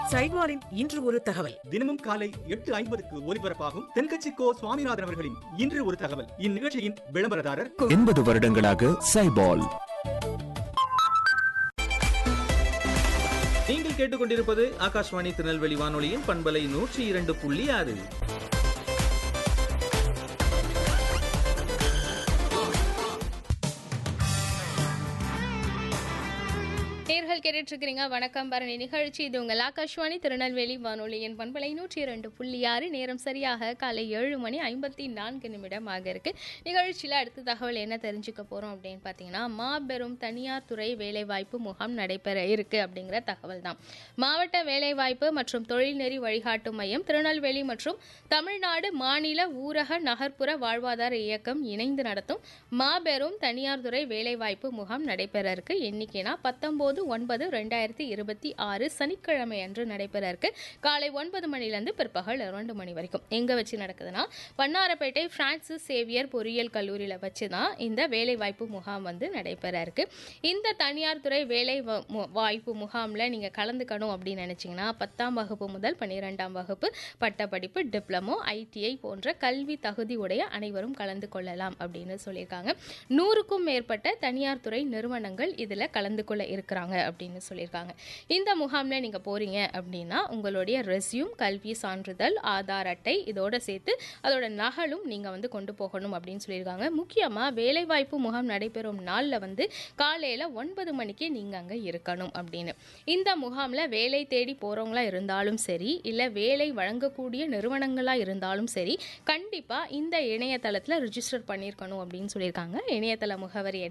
சைவாரின் இன்று ஒரு தகவல் தினமும் காலை எட்டு ஐம்பதுக்கு ஒலிபரப்பாகும் தென்கட்சி கோ சுவாமிநாதன் அவர்களின் இன்று ஒரு தகவல் இந்நிகழ்ச்சியின் விளம்பரதாரர் எண்பது வருடங்களாக சைபால் நீங்கள் கேட்டுக்கொண்டிருப்பது ஆகாஷ்வாணி திருநெல்வேலி வானொலியின் பண்பலை நூற்றி இரண்டு புள்ளி ஆறு நேர்கள் கேட்டுட்டு இருக்கிறீங்க வணக்கம் பரணி நிகழ்ச்சி இது உங்கள் ஆகாஷ்வாணி திருநெல்வேலி வானொலியின் பண்பலை நூற்றி இரண்டு புள்ளி ஆறு நேரம் சரியாக காலை ஏழு மணி ஐம்பத்தி நான்கு நிமிடம் ஆக இருக்கு நிகழ்ச்சியில் அடுத்த தகவல் என்ன தெரிஞ்சுக்க போகிறோம் அப்படின்னு பார்த்தீங்கன்னா மாபெரும் தனியார் துறை வேலைவாய்ப்பு முகாம் நடைபெற இருக்கு அப்படிங்கிற தகவல் தான் மாவட்ட வேலைவாய்ப்பு மற்றும் தொழில்நெறி வழிகாட்டு மையம் திருநெல்வேலி மற்றும் தமிழ்நாடு மாநில ஊரக நகர்ப்புற வாழ்வாதார இயக்கம் இணைந்து நடத்தும் மாபெரும் தனியார் துறை வேலைவாய்ப்பு முகாம் நடைபெற இருக்கு எண்ணிக்கைனா பத்தொம்போது ஒன்பது ரெண்டாயிரத்தி இருபத்தி ஆறு சனிக்கிழமை அன்று நடைபெற இருக்கு காலை ஒன்பது மணிலேருந்து பிற்பகல் இரண்டு மணி வரைக்கும் எங்கே வச்சு நடக்குதுன்னா பன்னாரப்பேட்டை பிரான்சிஸ் சேவியர் பொறியியல் கல்லூரியில் வச்சு தான் இந்த வேலைவாய்ப்பு முகாம் வந்து நடைபெற இருக்கு இந்த தனியார் துறை வேலை வ- மு- வாய்ப்பு முகாமில் நீங்கள் கலந்துக்கணும் அப்படின்னு நினச்சிங்கன்னா பத்தாம் வகுப்பு முதல் பன்னிரெண்டாம் வகுப்பு பட்டப்படிப்பு டிப்ளமோ ஐடிஐ போன்ற கல்வி தகுதி உடைய அனைவரும் கலந்து கொள்ளலாம் அப்படின்னு சொல்லியிருக்காங்க நூறுக்கும் மேற்பட்ட தனியார் துறை நிறுவனங்கள் இதில் கலந்து கொள்ள இருக்கிறாங்க அப்படின்னு சொல்லியிருக்காங்க இந்த முகாமில் நீங்கள் போகிறீங்க அப்படின்னா உங்களுடைய ரெஸ்யூம் கல்வி சான்றிதழ் ஆதார் அட்டை இதோட சேர்த்து அதோட நகலும் நீங்கள் வந்து கொண்டு போகணும் அப்படின்னு சொல்லியிருக்காங்க முக்கியமாக வேலைவாய்ப்பு முகாம் நடைபெறும் நாளில் வந்து காலையில் ஒன்பது மணிக்கு நீங்கள் அங்கே இருக்கணும் அப்படின்னு இந்த முகாமில் வேலை தேடி போகிறவங்களா இருந்தாலும் சரி இல்லை வேலை வழங்கக்கூடிய நிறுவனங்களாக இருந்தாலும் சரி கண்டிப்பாக இந்த இணையதளத்தில் ரிஜிஸ்டர் பண்ணியிருக்கணும் அப்படின்னு சொல்லியிருக்காங்க இணையதள முகவரி என்ன